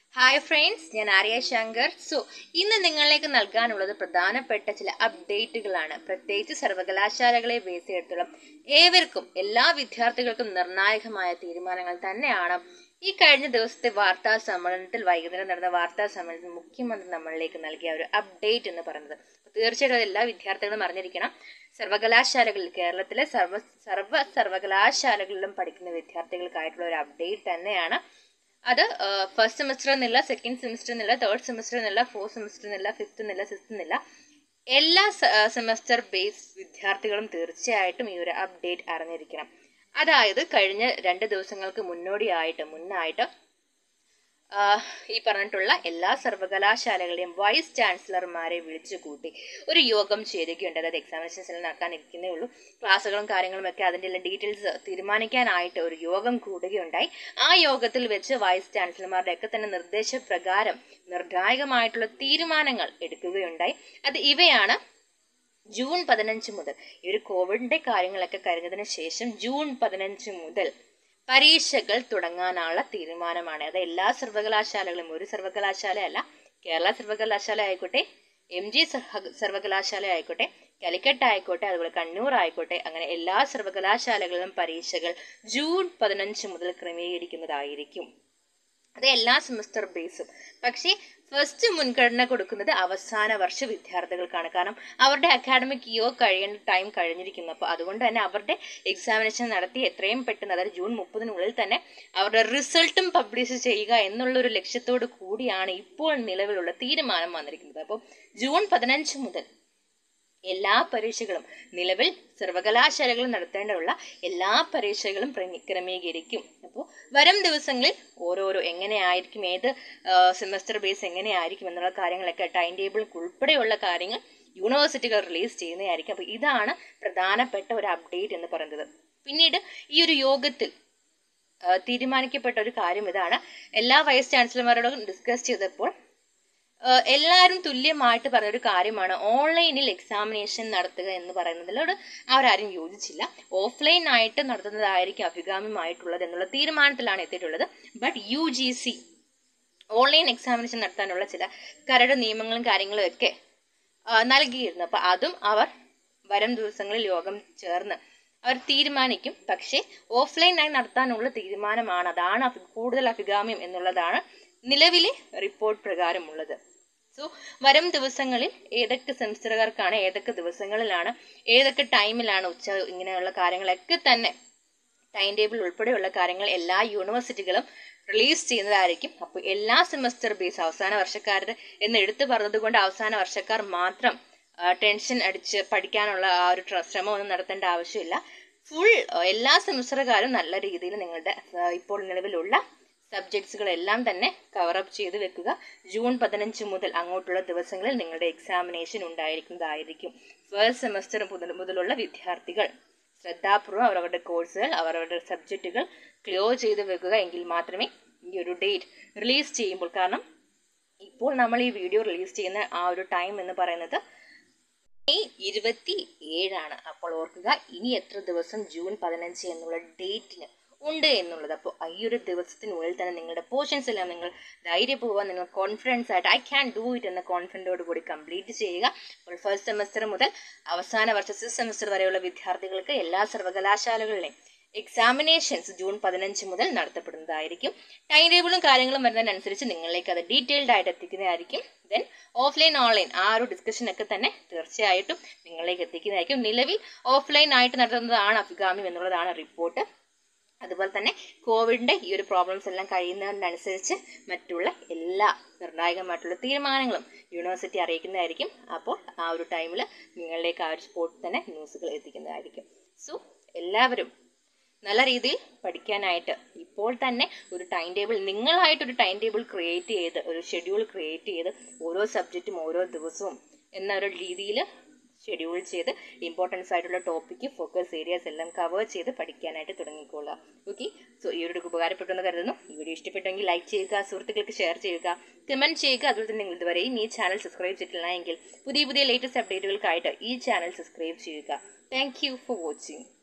hi friends ഞാൻ Arya Shankar so ഇന്ന് നിങ്ങളിലേക്ക് നൽകാനുള്ളത് പ്രധാനപ്പെട്ട ചില അപ്ഡേറ്റുകളാണ് പ്രത്യേകിച്ച് സർവകലാശാലകളെ ബേസ് ചെയ്തിട്ടുള്ള ഏവർക്കും എല്ലാ വിദ്യാർത്ഥികൾക്കും നിർണായകമായ തീരുമാനങ്ങൾ തന്നെയാണ് ഈ കഴിഞ്ഞ ദിവസത്തെ വാർത്താ സമ്മേളനത്തിൽ വൈകുന്നേരം നടന്ന വാർത്താ സമ്മേളനത്തിൽ മുഖ്യമന്ത്രി നമ്മളിലേക്ക് നൽകിയ ഒരു അപ്ഡേറ്റ് എന്ന് പറയുന്നത് തീർച്ചയായിട്ടും അത് എല്ലാ വിദ്യാർത്ഥികളും അറിഞ്ഞിരിക്കണം സർവകലാശാലകളിൽ കേരളത്തിലെ സർവ സർവ സർവകലാശാലകളിലും പഠിക്കുന്ന വിദ്യാർത്ഥികൾക്കായിട്ടുള്ള ഒരു അപ്ഡേറ്റ് തന്നെയാണ് അത് ഫസ്റ്റ് സെമിസ്റ്റർ എന്നില്ല സെക്കൻഡ് സെമിസ്റ്റർ എന്നില്ല തേർഡ് സെമിസ്റ്റർ എന്നില്ല ഫോർത്ത് സെമിസ്റ്റർ എന്നില്ല ഫിഫ്ത്ത് എന്നില്ല സിക്സ്ത് എന്നില്ല എല്ലാ സെമസ്റ്റർ ബേസ് വിദ്യാർത്ഥികളും തീർച്ചയായിട്ടും ഈ ഒരു അപ്ഡേറ്റ് അറിഞ്ഞിരിക്കണം അതായത് കഴിഞ്ഞ രണ്ട് ദിവസങ്ങൾക്ക് മുന്നോടിയായിട്ട് മുന്നായിട്ട് ഈ പറഞ്ഞിട്ടുള്ള എല്ലാ സർവകലാശാലകളെയും വൈസ് ചാൻസലർമാരെ വിളിച്ചു കൂട്ടി ഒരു യോഗം ചേരുകയുണ്ട് അതായത് എക്സാമിനേഷൻസിൽ നടക്കാനിരിക്കുന്നേ ഉള്ളൂ ക്ലാസ്സുകളും കാര്യങ്ങളും ഒക്കെ അതിൻ്റെ എല്ലാം ഡീറ്റെയിൽസ് തീരുമാനിക്കാനായിട്ട് ഒരു യോഗം കൂടുകയുണ്ടായി ആ യോഗത്തിൽ വെച്ച് വൈസ് ചാൻസലർമാരുടെ ഒക്കെ തന്നെ നിർദ്ദേശപ്രകാരം നിർണായകമായിട്ടുള്ള തീരുമാനങ്ങൾ എടുക്കുകയുണ്ടായി അത് ഇവയാണ് ജൂൺ പതിനഞ്ച് മുതൽ ഈ ഒരു കോവിഡിന്റെ കാര്യങ്ങളൊക്കെ കഴിഞ്ഞതിന് ശേഷം ജൂൺ പതിനഞ്ച് മുതൽ പരീക്ഷകൾ തുടങ്ങാനുള്ള തീരുമാനമാണ് അത് എല്ലാ സർവകലാശാലകളും ഒരു സർവകലാശാലയല്ല കേരള സർവകലാശാല ആയിക്കോട്ടെ എം ജി സർവകലാശാല ആയിക്കോട്ടെ കാലിക്കറ്റ് ആയിക്കോട്ടെ അതുപോലെ കണ്ണൂർ ആയിക്കോട്ടെ അങ്ങനെ എല്ലാ സർവകലാശാലകളിലും പരീക്ഷകൾ ജൂൺ പതിനഞ്ച് മുതൽ ക്രമീകരിക്കുന്നതായിരിക്കും അത് എല്ലാ സെമസ്റ്റർ ബേസും പക്ഷേ ഫസ്റ്റ് മുൻഗണന കൊടുക്കുന്നത് അവസാന വർഷ വിദ്യാർത്ഥികൾക്കാണ് കാരണം അവരുടെ അക്കാഡമിക് ഇയർ കഴിയേണ്ട ടൈം കഴിഞ്ഞിരിക്കുന്നു അപ്പോൾ അതുകൊണ്ട് തന്നെ അവരുടെ എക്സാമിനേഷൻ നടത്തി എത്രയും പെട്ടെന്ന് അതായത് ജൂൺ മുപ്പതിനുള്ളിൽ തന്നെ അവരുടെ റിസൾട്ടും പബ്ലിഷ് ചെയ്യുക എന്നുള്ള ഒരു ലക്ഷ്യത്തോടു കൂടിയാണ് ഇപ്പോൾ നിലവിലുള്ള തീരുമാനം വന്നിരിക്കുന്നത് അപ്പോൾ ജൂൺ പതിനഞ്ച് മുതൽ എല്ലാ പരീക്ഷകളും നിലവിൽ സർവകലാശാലകൾ നടത്തേണ്ടതുള്ള എല്ലാ പരീക്ഷകളും ക്രമീകരിക്കും അപ്പോൾ വരും ദിവസങ്ങളിൽ ഓരോരോ എങ്ങനെയായിരിക്കും ഏത് സെമസ്റ്റർ ബേസ് എങ്ങനെയായിരിക്കും എന്നുള്ള കാര്യങ്ങളൊക്കെ ടൈം ടേബിൾ ഉൾപ്പെടെയുള്ള കാര്യങ്ങൾ യൂണിവേഴ്സിറ്റികൾ റിലീസ് ചെയ്യുന്നതായിരിക്കും അപ്പോൾ ഇതാണ് പ്രധാനപ്പെട്ട ഒരു അപ്ഡേറ്റ് എന്ന് പറയുന്നത് പിന്നീട് ഈ ഒരു യോഗത്തിൽ തീരുമാനിക്കപ്പെട്ട ഒരു കാര്യം ഇതാണ് എല്ലാ വൈസ് ചാൻസലർമാരോടും ഡിസ്കസ് ചെയ്തപ്പോൾ എല്ലാവരും തുല്യമായിട്ട് പറഞ്ഞൊരു കാര്യമാണ് ഓൺലൈനിൽ എക്സാമിനേഷൻ നടത്തുക എന്ന് പറയുന്നതിലോട് അവരാരും യോജിച്ചില്ല ഓഫ്ലൈൻ ആയിട്ട് നടത്തുന്നതായിരിക്കും അഭികാമ്യമായിട്ടുള്ളത് എന്നുള്ള തീരുമാനത്തിലാണ് എത്തിയിട്ടുള്ളത് but U G C online examination നടത്താനുള്ള ചില കരട് നിയമങ്ങളും കാര്യങ്ങളും ഒക്കെ നൽകിയിരുന്നു അപ്പൊ അതും അവർ വരും ദിവസങ്ങളിൽ യോഗം ചേർന്ന് അവർ തീരുമാനിക്കും പക്ഷേ ഓഫ്ലൈനായി നടത്താനുള്ള തീരുമാനമാണ് അതാണ് കൂടുതൽ അഭികാമ്യം എന്നുള്ളതാണ് നിലവിലെ റിപ്പോർട്ട് പ്രകാരമുള്ളത് സോ വരും ദിവസങ്ങളിൽ ഏതൊക്കെ സെമിസ്റ്ററുകാർക്കാണ് ഏതൊക്കെ ദിവസങ്ങളിലാണ് ഏതൊക്കെ ടൈമിലാണ് ഉച്ച ഇങ്ങനെയുള്ള കാര്യങ്ങളൊക്കെ തന്നെ ടൈം ടേബിൾ ഉൾപ്പെടെയുള്ള കാര്യങ്ങൾ എല്ലാ യൂണിവേഴ്സിറ്റികളും റിലീസ് ചെയ്യുന്നതായിരിക്കും അപ്പോൾ എല്ലാ സെമസ്റ്റർ ബേസ് അവസാന വർഷക്കാരുടെ എന്ന് എടുത്തു പറഞ്ഞതുകൊണ്ട് അവസാന വർഷക്കാർ മാത്രം ടെൻഷൻ അടിച്ച് പഠിക്കാനുള്ള ആ ഒരു ശ്രമം ഒന്നും നടത്തേണ്ട ആവശ്യമില്ല ഫുൾ എല്ലാ സെമിസ്റ്ററുകാരും നല്ല രീതിയിൽ നിങ്ങളുടെ ഇപ്പോൾ നിലവിലുള്ള സബ്ജക്ട്സുകളെല്ലാം തന്നെ കവറപ്പ് ചെയ്ത് വെക്കുക ജൂൺ പതിനഞ്ച് മുതൽ അങ്ങോട്ടുള്ള ദിവസങ്ങളിൽ നിങ്ങളുടെ എക്സാമിനേഷൻ ഉണ്ടായിരിക്കുന്നതായിരിക്കും ഫസ്റ്റ് സെമസ്റ്റർ മുതൽ മുതലുള്ള വിദ്യാർത്ഥികൾ ശ്രദ്ധാപൂർവ്വം അവരവരുടെ കോഴ്സുകൾ അവരവരുടെ സബ്ജക്റ്റുകൾ ക്ലിയർ ചെയ്ത് വെക്കുക എങ്കിൽ മാത്രമേ ഈ ഒരു ഡേറ്റ് റിലീസ് ചെയ്യുമ്പോൾ കാരണം ഇപ്പോൾ നമ്മൾ ഈ വീഡിയോ റിലീസ് ചെയ്യുന്ന ആ ഒരു ടൈം എന്ന് പറയുന്നത് മെയ് ഇരുപത്തി ഏഴാണ് അപ്പോൾ ഓർക്കുക ഇനി എത്ര ദിവസം ജൂൺ പതിനഞ്ച് എന്നുള്ള ഡേറ്റിന് ഉണ്ട് എന്നുള്ളത് അപ്പോൾ ഈ ഒരു ദിവസത്തിനുള്ളിൽ തന്നെ നിങ്ങളുടെ പോർഷൻസ് എല്ലാം നിങ്ങൾ ധൈര്യപൂർവ്വം നിങ്ങൾ കോൺഫിഡൻസ് ആയിട്ട് ഐ ക്യാൻ ഡു ഇറ്റ് എന്ന കോൺഫിഡൻറ്റോട് കൂടി കംപ്ലീറ്റ് ചെയ്യുക അപ്പോൾ ഫസ്റ്റ് സെമസ്റ്റർ മുതൽ അവസാന വർഷ സിക്സ് സെമസ്റ്റർ വരെയുള്ള വിദ്യാർത്ഥികൾക്ക് എല്ലാ സർവകലാശാലകളിലെയും എക്സാമിനേഷൻസ് ജൂൺ പതിനഞ്ച് മുതൽ നടത്തപ്പെടുന്നതായിരിക്കും ടൈം ടേബിളും കാര്യങ്ങളും വരുന്നതിനനുസരിച്ച് നിങ്ങളിലേക്ക് അത് ഡീറ്റെയിൽഡ് ആയിട്ട് എത്തിക്കുന്നതായിരിക്കും ദെൻ ഓഫ്ലൈൻ ഓൺലൈൻ ആ ഒരു ഡിസ്കഷൻ ഒക്കെ തന്നെ തീർച്ചയായിട്ടും നിങ്ങളിലേക്ക് എത്തിക്കുന്നതായിരിക്കും നിലവിൽ ഓഫ്ലൈൻ ആയിട്ട് നടത്തുന്നതാണ് അഭികാമ്യം എന്നുള്ളതാണ് റിപ്പോർട്ട് അതുപോലെ തന്നെ കോവിഡിന്റെ ഈ ഒരു പ്രോബ്ലംസ് എല്ലാം കഴിയുന്നതിനനുസരിച്ച് മറ്റുള്ള എല്ലാ നിർണായകമായിട്ടുള്ള തീരുമാനങ്ങളും യൂണിവേഴ്സിറ്റി അറിയിക്കുന്നതായിരിക്കും അപ്പോൾ ആ ഒരു ടൈമിൽ നിങ്ങളിലേക്ക് ആ ഒരു സ്പോട്ടിൽ തന്നെ ന്യൂസുകൾ എത്തിക്കുന്നതായിരിക്കും സോ എല്ലാവരും നല്ല രീതിയിൽ പഠിക്കാനായിട്ട് ഇപ്പോൾ തന്നെ ഒരു ടൈം ടേബിൾ നിങ്ങളായിട്ടൊരു ടൈം ടേബിൾ ക്രിയേറ്റ് ചെയ്ത് ഒരു ഷെഡ്യൂൾ ക്രിയേറ്റ് ചെയ്ത് ഓരോ സബ്ജക്റ്റും ഓരോ ദിവസവും എന്ന ഒരു രീതിയിൽ ഷെഡ്യൂൾ ചെയ്ത് ഇമ്പോർട്ടൻസ് ആയിട്ടുള്ള ടോപ്പിക്ക് ഫോക്കസ് ഏരിയാസ് എല്ലാം കവർ ചെയ്ത് പഠിക്കാനായിട്ട് തുടങ്ങിക്കൊള്ളുക ഓക്കെ സോ ഈ ഒരു ഉപകാരപ്പെട്ടു എന്ന് കരുതുന്നു ഈ വീഡിയോ ഇഷ്ടപ്പെട്ടെങ്കിൽ ലൈക്ക് ചെയ്യുക സുഹൃത്തുക്കൾക്ക് ഷെയർ ചെയ്യുക കമന്റ് ചെയ്യുക അതുപോലെ തന്നെ നിങ്ങൾ ഇതുവരെയും ഈ ചാനൽ സബ്സ്ക്രൈബ് ചെയ്തിട്ടില്ല എങ്കിൽ പുതിയ പുതിയ ലേറ്റസ്റ്റ് അപ്ഡേറ്റുകൾക്കായിട്ട് ഈ ചാനൽ സബ്സ്ക്രൈബ് ചെയ്യുക താങ്ക് യു ഫോർ വാച്ചിങ്